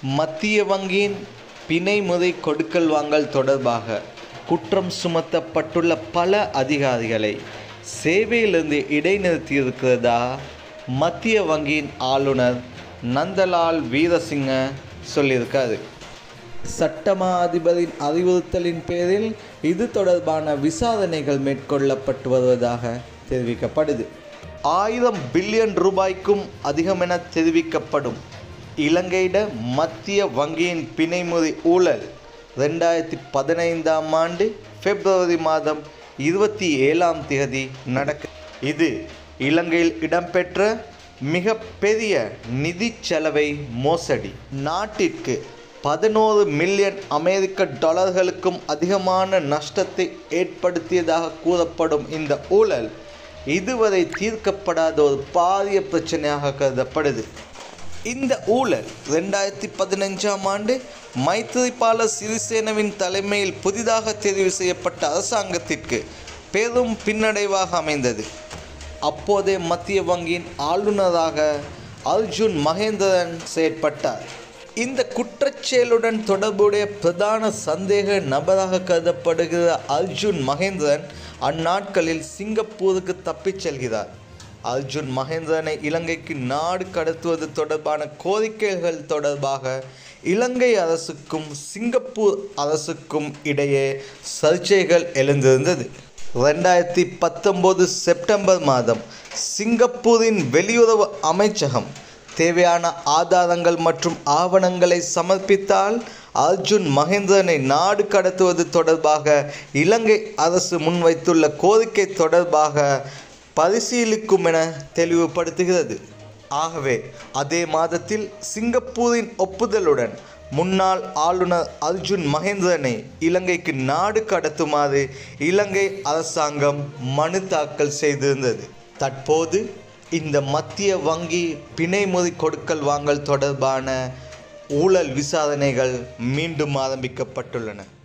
மத்திய வங்கியின் பிணை முறை கொடுக்கல் வாங்கல் தொடர்பாக குற்றம் சுமத்தப்பட்டுள்ள பல அதிகாரிகளை சேவையிலிருந்து இடைநிறுத்தியிருக்கிறதா மத்திய வங்கியின் ஆளுநர் நந்தலால் வீரசிங்க சொல்லியிருக்காரு சட்டமா அதிபரின் அறிவுறுத்தலின் பேரில் இது தொடர்பான விசாரணைகள் மேற்கொள்ளப்பட்டு வருவதாக தெரிவிக்கப்படுது ஆயிரம் பில்லியன் ரூபாய்க்கும் அதிகமென தெரிவிக்கப்படும் இலங்கையிட மத்திய வங்கியின் பிணைமுறை ஊழல் ரெண்டாயிரத்தி பதினைந்தாம் ஆண்டு பிப்ரவரி மாதம் இருபத்தி ஏழாம் தேதி நடக்க இது இலங்கையில் இடம்பெற்ற மிக பெரிய நிதி செலவை மோசடி நாட்டிற்கு பதினோரு மில்லியன் அமெரிக்க டாலர்களுக்கும் அதிகமான நஷ்டத்தை ஏற்படுத்தியதாக கூறப்படும் இந்த ஊழல் இதுவரை தீர்க்கப்படாத ஒரு பாரிய பிரச்சனையாக கருதப்படுது இந்த ஊழல் ரெண்டாயிரத்தி பதினஞ்சாம் ஆண்டு மைத்திரிபால சிறிசேனவின் தலைமையில் புதிதாக தெரிவு செய்யப்பட்ட அரசாங்கத்திற்கு பெரும் பின்னடைவாக அமைந்தது அப்போதைய மத்திய வங்கியின் ஆளுநராக அர்ஜுன் மகேந்திரன் செயற்பட்டார் இந்த குற்றச்செயலுடன் தொடர்புடைய பிரதான சந்தேக நபராக கருதப்படுகிற அர்ஜுன் மகேந்திரன் அந்நாட்களில் சிங்கப்பூருக்கு தப்பிச் செல்கிறார் அர்ஜுன் மகேந்திரனை இலங்கைக்கு நாடு கடத்துவது தொடர்பான கோரிக்கைகள் தொடர்பாக இலங்கை அரசுக்கும் சிங்கப்பூர் அரசுக்கும் இடையே சர்ச்சைகள் எழுந்திருந்தது ரெண்டாயிரத்தி பத்தொம்போது செப்டம்பர் மாதம் சிங்கப்பூரின் வெளியுறவு அமைச்சகம் தேவையான ஆதாரங்கள் மற்றும் ஆவணங்களை சமர்ப்பித்தால் அர்ஜுன் மகேந்திரனை நாடு கடத்துவது தொடர்பாக இலங்கை அரசு முன்வைத்துள்ள கோரிக்கை தொடர்பாக பரிசீலிக்கும் என தெளிவுபடுத்துகிறது ஆகவே அதே மாதத்தில் சிங்கப்பூரின் ஒப்புதலுடன் முன்னாள் ஆளுநர் அர்ஜுன் மகேந்திரனை இலங்கைக்கு நாடு கடத்துமாறு இலங்கை அரசாங்கம் மனு தாக்கல் செய்திருந்தது தற்போது இந்த மத்திய வங்கி பிணைமுறை கொடுக்கல் வாங்கல் தொடர்பான ஊழல் விசாரணைகள் மீண்டும் ஆரம்பிக்கப்பட்டுள்ளன